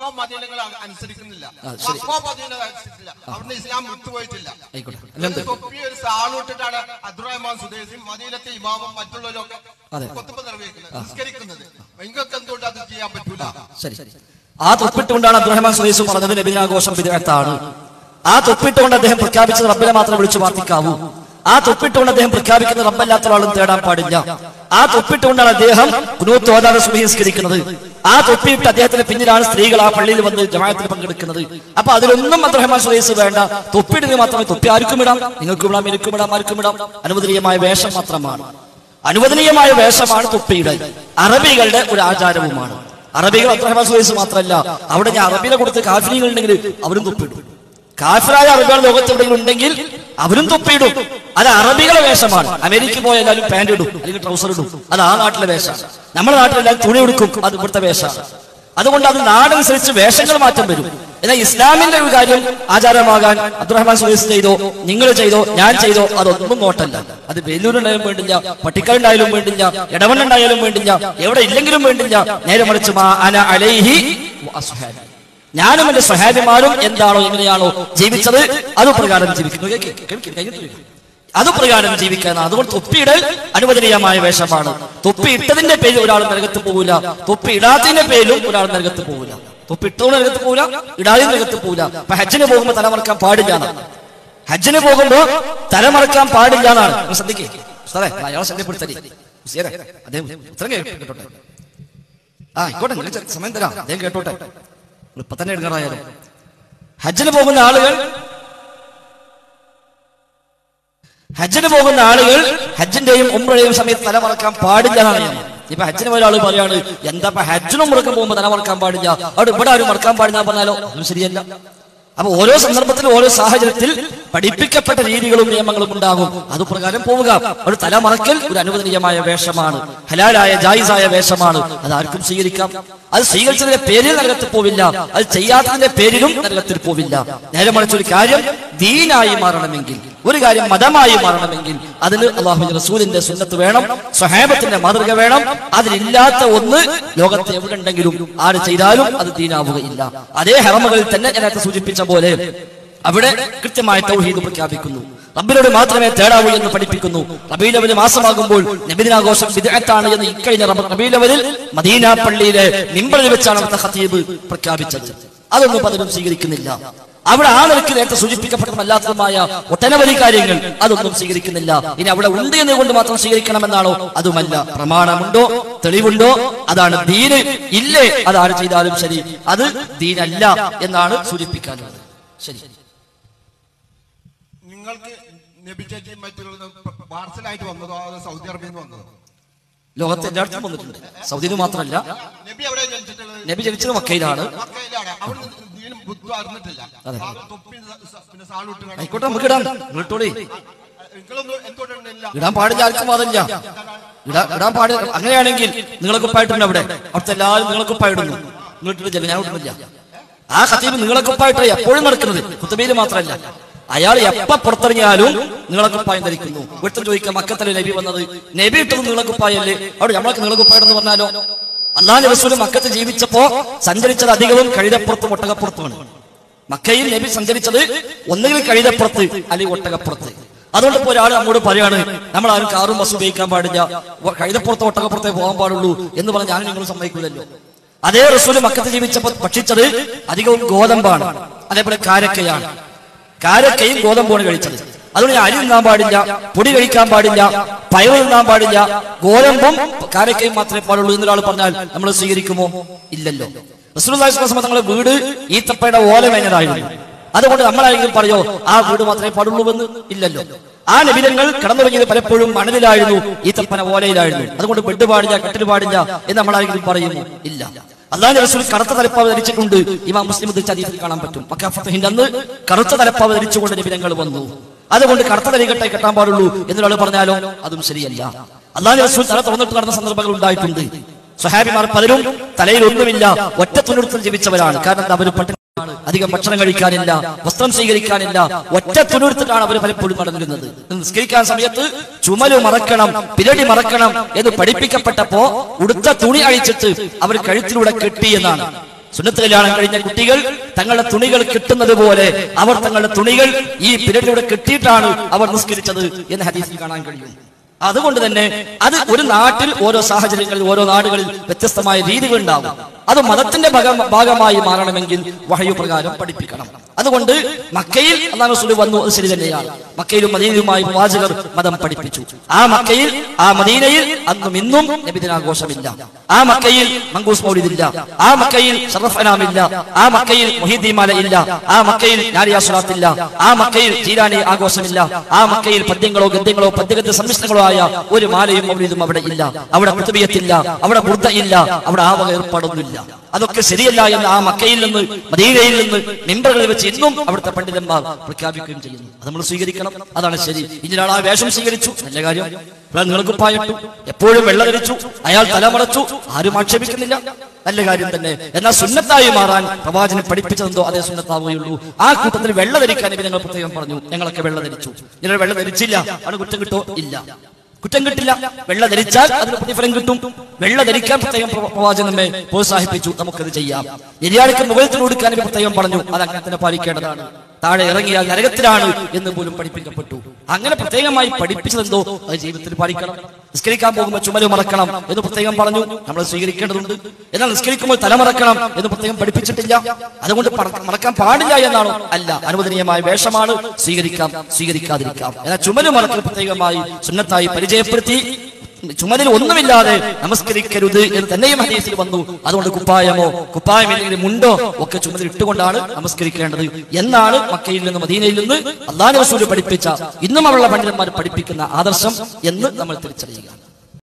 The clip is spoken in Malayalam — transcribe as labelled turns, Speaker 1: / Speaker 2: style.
Speaker 1: മദീനകൾ അനുസരിക്കുന്നില്ല
Speaker 2: ആ, ശരി.
Speaker 1: മക്കോ മദീന അനുസരിച്ചില്ല അവിടുന്ന് ഇസ്ലാം വിട്ടുപോയിട്ടില്ല
Speaker 2: ആയിക്കോട്ടെ
Speaker 1: ഒരു
Speaker 2: അല്ലെന്ത്
Speaker 1: തൊപ്പി ഒരു സാളൂട്ടിട്ടാണ് അബ്ദുറഹ്മാൻ സുദേശി മദീനത്തെ ഇമാമും മറ്റുള്ളവരൊക്കെ
Speaker 2: അതെ.
Speaker 1: കൊത്തുമ്പ നിർവഹിക്കുന്നത് നിസ്കരിക്കുന്നത് നിങ്ങൾക്ക് എന്തുകൊണ്ട് അത് ചെയ്യാൻ പറ്റൂല
Speaker 2: ശരി ആ തൊപ്പിട്ടുകൊണ്ടാണ് അബ്ദുറഹ്മാൻ സുലൈസ് പറഞ്ഞത് നബിദിനാഘോഷം വിദഗ്ധാണ് ആ തൊപ്പിട്ടുകൊണ്ട് അദ്ദേഹം പ്രഖ്യാപിച്ചത് റബ്ബിനെ മാത്രം വിളിച്ചു പ്രാർത്ഥിക്കാവൂ ആ തൊപ്പിട്ടുകൊണ്ട് അദ്ദേഹം പ്രഖ്യാപിക്കുന്ന റബ്ബല്ലാത്ത ഒരാളും തേടാൻ പാടില്ല ആ തൊപ്പിട്ടുകൊണ്ടാണ് അദ്ദേഹം കുനൂത്ത് ഓതാതെ സുബഹിസ്കരിക്കുന്നത് ആ തൊപ്പിയിട്ട് അദ്ദേഹത്തിന് പിന്നിലാണ് സ്ത്രീകൾ ആ പള്ളിയിൽ വന്ന് ജമാഅത്തിൽ പങ്കെടുക്കുന്നത് അപ്പൊ അതിലൊന്നും അബ്ദുറഹ്മാൻ സുലൈസ് വേണ്ട തൊപ്പിയിടുന്നത് മാത്രമേ തൊപ്പി ആർക്കും ഇടാം നിങ്ങൾക്കും ഇടാം എനിക്കും ഇടാം ആർക്കും ഇടാം അനുവദനീയമായ വേഷം മാത്രമാണ് അനുവദനീയമായ വേഷമാണ് തൊപ്പിയിടൽ അറബികളുടെ ഒരു ആചാരവുമാണ് അറബികൾ അബ്ദുറഹ്മാൻ സുഹൈസ് മാത്രമല്ല അവിടെ ഞാൻ അറബിനെ കൊടുത്ത് കാഫിരികൾ ഉണ്ടെങ്കിൽ അവരും തൊപ്പിയിടും കാഫിറായ അറബികൾ ലോകത്ത് എവിടെയെങ്കിലും ഉണ്ടെങ്കിൽ അവരും തൊപ്പിയിടും അത് അറബികളെ വേഷമാണ് അമേരിക്ക പോയ എല്ലാവരും പാന്റ് ഇടും അല്ലെങ്കിൽ ട്രൗസർ ഇടും അത് ആ നാട്ടിലെ വേഷമാണ് നമ്മുടെ നാട്ടിലെല്ലാം തുണി എടുക്കും അത് ഇവിടുത്തെ വേഷമാണ് അതുകൊണ്ട് അത് നാടനുസരിച്ച് വേഷങ്ങൾ മാറ്റം വരും എന്നാൽ ഇസ്ലാമിന്റെ ഒരു കാര്യം ആചാരമാകാൻ അബ്ദുറഹ്മാൻ സുഹൈസ് ചെയ്തോ നിങ്ങൾ ചെയ്തോ ഞാൻ ചെയ്തോ അതൊന്നും നോട്ടല്ല അത് വെല്ലൂരുണ്ടായാലും വേണ്ടില്ല പട്ടിക്കാരുണ്ടായാലും വേണ്ടില്ല ഇടവണ്ണുണ്ടായാലും വേണ്ടില്ല എവിടെ ഇല്ലെങ്കിലും വേണ്ടില്ല നേരെ മറിച്ച് മാ അന അലൈഹി വ അസ്ഹാബി. ഞാനും എന്റെ സഹാബിമാരും എന്താണോ എങ്ങനെയാണോ ജീവിച്ചത് അത് പ്രകാരം ജീവിക്കുന്നു കേക്ക്, കേൾക്ക്, കഴിഞ്ഞിട്ട് കേൾക്ക്. അത് പ്രകാരം ജീവിക്കാൻ അതുകൊണ്ട് തൊപ്പിയിടൽ അനുവദനീയമായ വേഷമാണ് തൊപ്പി ഇട്ടതിന്റെ പേരിൽ ഒരാൾ നരകത്ത് പോകില്ല തൊപ്പി ഇടാത്തതിന്റെ പേരിലും ഒരാൾ നരകത്ത് പോകില്ല തൊപ്പി ഇട്ടവന് നരകത്ത് പോകില്ല ഇടാതെ നരകത്ത് പോകില്ല അപ്പൊ ഹജ്ജിന് പോകുമ്പോ തലമറക്കാൻ പാടില്ല എന്നാണ് ഹജ്ജിന് പോകുമ്പോ തലമറക്കാൻ പാടില്ല എന്നാണ് നിങ്ങൾ ശ്രദ്ധിക്കേ സാറേ അയാളെ ശ്രദ്ധപ്പെടുത്തരി മുസ്ലിയാരെ, അദ്ദേഹം ഉത്തരം കേ- കേട്ടോട്ടെ ആ ആയിക്കോട്ടെ നിങ്ങൾ ചെറിയ സമയം തരാം അദ്ദേഹം കേട്ടോട്ടെ നിങ്ങൾ ഇപ്പൊ തന്നെ എടുക്കാറായാലും ഹജ്ജിന് പോകുന്ന ആളുകൾ ഹജ്ജിന് പോകുന്ന ആളുകൾ ഹജ്ജിന്റെയും ഉംറയുടെയും സമയത്ത് തല മറക്കാൻ പാടില്ല എന്നാണ് നിയമം. ഇപ്പൊ ഹജ്ജിന് പോയ ആള് പറയാണ് എന്താ ഇപ്പൊ ഹജ്ജിനും മുറക്കം പോകുമ്പോ തല മറക്കാൻ പാടില്ല അവിടെ ഇവിടെ ആരും മറക്കാൻ പാടില്ല എന്ന് പറഞ്ഞാലോ അതും ശരിയല്ല അപ്പൊ ഓരോ സന്ദർഭത്തിലും ഓരോ സാഹചര്യത്തിൽ പഠിപ്പിക്കപ്പെട്ട രീതികളും നിയമങ്ങളും ഉണ്ടാകും അതുപ്രകാരം പോവുക ഒരു തലമറക്കൽ ഒരു അനുവദനീയമായ വേഷമാണ് ഹലാലായ ജായിസായ വേഷമാണ് അത് ആർക്കും സ്വീകരിക്കാം അത് സ്വീകരിച്ചതിന്റെ പേരിൽ നരകത്തിൽ പോവില്ല അത് ചെയ്യാത്തതിന്റെ പേരിലും നരകത്തിൽ പോവില്ല നേരെ മറിച്ച് ഒരു കാര്യം ദീനായി മാറണമെങ്കിൽ ഒരു കാര്യം മതമായി മാറണമെങ്കിൽ അതിന് അള്ളാഹു റസൂലിന്റെ സുന്നത്ത് വേണം സ്വഹാബത്തിന്റെ മാതൃക വേണം അതിലില്ലാത്ത ഒന്ന് ലോകത്ത് എവിടെ ഉണ്ടെങ്കിലും ആര് ചെയ്താലും അത് ദീനാവുകയില്ല അതേ ഹറമകളിൽ തന്നെ ഞാൻ നേരത്തെ സൂചിപ്പിച്ച പോലെ അവിടെ കൃത്യമായ തൗഹീദ് പ്രഖ്യാപിക്കുന്നു റബ്ബിനോട് മാത്രമേ തേടാവൂ എന്ന് പഠിപ്പിക്കുന്നു റബീലവല് മാസമാകുമ്പോൾ നബിദിനാഘോഷം വിദഗ്ധാണ് എന്ന് ഇക്കഴിഞ്ഞ റബ- റബീലവലിൽ മദീന പള്ളിയിലെ നിമ്പളിൽ വെച്ചാണ് അവിടുത്തെ ഖത്തീബ് പ്രഖ്യാപിച്ചത് അതൊന്നും പലരും സ്വീകരിക്കുന്നില്ല അവിടെ ആളുകൾക്ക് നേരത്തെ സൂചിപ്പിക്കപ്പെട്ടതല്ലാത്തതുമായ ഒട്ടനവധി കാര്യങ്ങൾ അതൊന്നും സ്വീകരിക്കുന്നില്ല ഇനി അവിടെ ഉണ്ട് എന്നുകൊണ്ട് മാത്രം സ്വീകരിക്കണമെന്നാണോ അതുമല്ല പ്രമാണമുണ്ടോ തെളിവുണ്ടോ അതാണ് ദീന് ഇല്ലേ അതാണ് ചെയ്താലും ശരി അത് ദീനല്ല എന്നാണ് സൂചിപ്പിക്കാനുള്ളത് ശരി
Speaker 1: നിങ്ങൾക്ക് നബി ചേച്ചി മറ്റുള്ള പാർസലായിട്ട് വന്നതോ അതോ സൗദി അറേബ്യയിൽ നിന്ന് വന്നതോ
Speaker 2: ലോകത്തെ എല്ലായിടത്തും വന്നിട്ടുണ്ട് സൗദിയിൽ മാത്രമല്ല
Speaker 1: നബി എവിടെ ജനിച്ചിട്ടുള്ളത്
Speaker 2: നബി ജനിച്ചത് മക്കയിലാണ്
Speaker 1: മക്കയിലാണ് അവിടെ ദീനും ബുദ്ധും അറിഞ്ഞിട്ടില്ല
Speaker 2: അതെ.
Speaker 1: ആ തൊപ്പി സ- സ- പിന്നെ സാലൂട്ട് കാണും.
Speaker 2: ആയിക്കോട്ടെ നമുക്ക് ഇടാം നിങ്ങളിട്ടോളി
Speaker 1: നിങ്ങളൊന്നും എന്തുകൊണ്ടില്ല
Speaker 2: ഇടാൻ പാടില്ല ആർക്കും വാദമില്ല ഇടാ ഇടാൻ പാടില്ല അങ്ങനെയാണെങ്കിൽ നിങ്ങളൊക്കെ ഉപ്പായിട്ടുണ്ട് അവിടെ അവിടുത്തെ എല്ലാവരും നിങ്ങളൊക്കെ ഉപ്പായിടുന്നു നിങ്ങളിട്ടിട്ട് ചെല്ലു ഞാൻ ഇടുന്നില്ല ആ ഖത്തീബ് നിങ്ങളൊക്കെ ഉപ്പായിട്ട് എപ്പോഴും നടക്കുന്നത് കുത്തബയിൽ മാത്രമല്ല അയാൾ എപ്പ പുറത്തിറങ്ങിയാലും നിങ്ങളൊക്കെ ഉപ്പായം ധരിക്കുന്നു ഇവിടുത്തെ ചോദിക്കാം മക്കത്തല്ലേ നബി വന്നത് നബി ഇട്ടത് നിങ്ങളൊക്കെ ഉപ്പായല്ലേ അവിടെ നമ്മളൊക്കെ നിങ്ങളൊക്കെ ഉപ്പായിട്ടെന്ന് പറഞ്ഞാലോ അള്ളാഹ് റസൂൽ മക്കത്ത് ജീവിച്ചപ്പോ സഞ്ചരിച്ചത് അധികവും കഴുതപ്പുറത്തും ഒട്ടകപ്പുറത്തുമാണ് മക്കയിൽ നബി സഞ്ചരിച്ചത് ഒന്നുകിൽ കഴുതപ്പുറത്ത് അല്ലെങ്കിൽ ഒട്ടകപ്പുറത്ത് അതുകൊണ്ട് ഇപ്പോൾ ഒരാൾ നമ്മോട് പറയാണ് നമ്മൾ ആരും കാറും ബസ് ഉപയോഗിക്കാൻ പാടില്ല ഒ- കഴുതപ്പുറത്തോ ഒട്ടകപ്പുറത്തേ പോകാൻ പാടുള്ളൂ എന്ന് പറഞ്ഞ് ഞാൻ നിങ്ങൾ സമ്മതിക്കില്ലല്ലോ അതേ റസൂല് മക്കത്ത് ജീവിച്ചപ്പോൾ ഭക്ഷിച്ചത് അധികവും ഗോതമ്പാണ് അതേപോലെ കാരക്കയാണ് കാരക്കയും ഗോതമ്പുമാണ് കഴിച്ചത് അതുകൊണ്ട് ഞാൻ അരി തിന്നാൻ പാടില്ല പൊടി കഴിക്കാൻ പാടില്ല പയർ തിന്നാൻ പാടില്ല ഗോതമ്പും കാരക്കയും മാത്രമേ പാടുള്ളൂ എന്നൊരാൾ പറഞ്ഞാൽ നമ്മൾ സ്വീകരിക്കുമോ ഇല്ലല്ലോ റസൂൽ തങ്ങളുടെ വീട് ഈത്തപ്പയുടെ ഓല മേഞ്ഞതായിരുന്നു അതുകൊണ്ട് നമ്മളാരെങ്കിലും പറയോ ആ വീട് മാത്രമേ പാടുള്ളൂവെന്ന് ഇല്ലല്ലോ ആ നബിതങ്ങൾ കടന്നുറങ്ങിയത് പലപ്പോഴും മണലിലായിരുന്നു ഈത്തപ്പന ഓലയിലായിരുന്നു അതുകൊണ്ട് ബെഡ് പാടില്ല കട്ടിൽ പാടില്ല എന്ന് നമ്മളാരെങ്കിലും പറയുമോ ഇല്ല അള്ളാഹു റസൂൽ കറുത്ത തലപ്പാവ് ധരിച്ചിട്ടുണ്ട് ഇമാം മുസ്ലിം ഉദ്ധരിച്ച ഹദീസിൽ കാണാൻ പറ്റും മക്കാഫത്തിന്റെ അന്ന് കറുത്ത തലപ്പാവ് ധരിച്ചുകൊണ്ട് നബിതങ്ങൾ വന്നു അതുകൊണ്ട് കറുത്ത തലകെട്ടെ കെട്ടാൻ പാടുള്ളൂ എന്നൊരാൾ പറഞ്ഞാലോ അതും ശരിയല്ല അള്ളാഹു റസൂൽ തല തുറന്നിട്ട് നടന്ന സന്ദർഭങ്ങൾ ഉണ്ടായിട്ടുണ്ട് സ്വഹാബിമാർ പലരും തലയിൽ ഒന്നുമില്ല ഒറ്റ തുണിർത്തിൽ ജപിച്ചവരാണ് കാരണം അവർ പട്ടിണി അധികം ഭക്ഷണം കഴിക്കാനില്ല വസ്ത്രം സ്വീകരിക്കാനില്ല ഒറ്റ തുണിർത്തിട്ടാണ് അവർ പലപ്പോഴും നടന്നിരുന്നത് നിസ്കരിക്കാൻ സമയത്ത് ചുമല് മറക്കണം പിരടി മറക്കണം എന്ന് പഠിപ്പിക്കപ്പെട്ടപ്പോ ഉടുത്ത തുണി അഴിച്ചിട്ട് അവർ കഴുത്തിലൂടെ കെട്ടി എന്നാണ് സുന്നത്ത് കല്യാണം കഴിഞ്ഞ കുട്ടികൾ തങ്ങളുടെ തുണികൾ കിട്ടുന്നത് പോലെ അവർ തങ്ങളുടെ തുണികൾ ഈ പിരടിലൂടെ കെട്ടിയിട്ടാണ് അവർ നിസ്കരിച്ചത് എന്ന് ഹദീസിൽ കാണാൻ കഴിയും അതുകൊണ്ട് തന്നെ അത് ഒരു നാട്ടിൽ ഓരോ സാഹചര്യങ്ങളിൽ ഓരോ നാടുകളിൽ വ്യത്യസ്തമായ രീതികൾ ഉണ്ടാകും അത് മതത്തിന്റെ ഭാഗം- ഭാഗമായി മാറണമെങ്കിൽ വഹയു പ്രകാരം പഠിപ്പിക്കണം അതുകൊണ്ട് മക്കയിൽ അള്ളാഹു റസൂൽ വന്നു അത് ശരി തന്നെയാണ് മക്കയിലും മദീനയിലുമായി പ്രവാചകർ മതം പഠിപ്പിച്ചു ആ മക്കയിൽ ആ മദീനയിൽ അന്നും ഇന്നും നബിദിനാഘോഷമില്ല ആ മക്കയിൽ മങ്കൂസ് മൗലിദില്ല ആ മക്കയിൽ ഷറഫ് അനാമില്ല ആ മക്കയിൽ മൊഹീദ്ദീമാല ഇല്ല ആ മക്കയിൽ നാരിയാസുറാത്തില്ല ആ മക്കയിൽ ജീരാനി ആഘോഷമില്ല ആ മക്കയിൽ പദ്യങ്ങളോ ഗദ്യങ്ങളോ പദ്യഗദ്യ സമ്മിശ്രങ്ങളോ ആയ ഒരു മാലയും മൗലിദും അവിടെ ഇല്ല അവിടെ കുത്തുബിയത്തില്ല അവിടെ ബുർദ ഇല്ല അവിടെ ആവക ഏർപ്പാടൊന്നുമില്ല അതൊക്കെ ശരിയല്ല എന്ന് ആ മക്കയിൽ നിന്ന് മദീനയിൽ നിന്ന് മെമ്പറുകളിൽ വെച്ച് ഇന്നും അവിടുത്തെ പണ്ഡിതന്മാർ പ്രഖ്യാപിക്കുകയും ചെയ്യുന്നു അത് നമ്മൾ സ്വീകരിക്കണം അതാണ് ശരി ഇനി ഒരാൾ ആ വേഷം സ്വീകരിച്ചു നല്ല കാര്യം ഒരാൾ നിളക്കുപ്പായിട്ടു എപ്പോഴും വെള്ള ധരിച്ചു അയാൾ തലമറച്ചു ആരും ആക്ഷേപിക്കുന്നില്ല നല്ല കാര്യം തന്നെ എന്നാൽ സുന്നത്തായി മാറാൻ പ്രവാചകൻ പഠിപ്പിച്ചതെന്തോ അതേ സുന്നത്താവുകയുള്ളൂ ആ കൂട്ടത്തിൽ വെള്ള ധരിക്കാൻ ഇവർ ഞങ്ങൾ പ്രത്യേകം പറഞ്ഞു ഞങ്ങളൊക്കെ വെള്ള ധരിച്ചു ഞങ്ങൾ വെള്ള ധരിച്ചില്ല ആണ് കുറ്റം കിട്ടോ ഇല്ല കുറ്റം കിട്ടില്ല വെള്ള ധരിച്ചാൽ അതിന് പ്രതിഫലം കിട്ടും വെള്ള ധരിക്കാൻ പ്രത്യേകം പ്ര- പ്രവാചകൻ നമ്മെ പ്രോത്സാഹിപ്പിച്ചു നമുക്കത് ചെയ്യാം നിര്യാണിക്ക് മുകളിൽ കൊടുക്കാൻ ഒരു പ്രത്യേകം പറഞ്ഞു അത് അങ്ങനെ തന്നെ പാലിക്കേണ്ടതാണ് താഴെ ഇറങ്ങിയാൽ നരകത്തിലാണ് എന്ന് പോലും പഠിപ്പിക്കപ്പെട്ടു അങ്ങനെ പ്രത്യേകമായി പഠിപ്പിച്ചതെന്തോ അത് ജീവിതത്തിൽ പാലിക്കണം നിസ്കരിക്കാൻ പോകുമ്പോൾ ചുമല് മറക്കണം എന്ന് പ്രത്യേകം പറഞ്ഞു നമ്മൾ സ്വീകരിക്കേണ്ടതുണ്ട് എന്നാൽ നിസ്കരിക്കുമ്പോൾ തല മറക്കണം എന്ന് പ്രത്യേകം പഠിപ്പിച്ചിട്ടില്ല അതുകൊണ്ട് പറ- മറക്കാൻ പാടില്ല എന്നാണോ അല്ല അനുവദനീയമായ വേഷമാണ് സ്വീകരിക്കാം സ്വീകരിക്കാതിരിക്കാം എന്നാൽ ചുമല് മറക്കൽ പ്രത്യേകമായി സുന്നത്തായി പരിചയപ്പെടുത്തി ചുമലിൽ ഒന്നുമില്ലാതെ നമസ്കരിക്കരുത് എന്ന് തന്നെയും ഹദീസിൽ വന്നു അതുകൊണ്ട് കുപ്പായമോ കുപ്പായമില്ലെങ്കിൽ മുണ്ടോ ഒക്കെ ചുമലിൽ ഇട്ടുകൊണ്ടാണ് നമസ്കരിക്കേണ്ടത് എന്നാണ് മക്കയിൽ നിന്ന് മദീനയിൽ നിന്ന് അള്ളാഹു റസൂൽ പഠിപ്പിച്ച ഇന്നും അവരുടെ പണ്ഡിതന്മാർ പഠിപ്പിക്കുന്ന ആദർശം എന്ന് നമ്മൾ തിരിച്ചറിയുക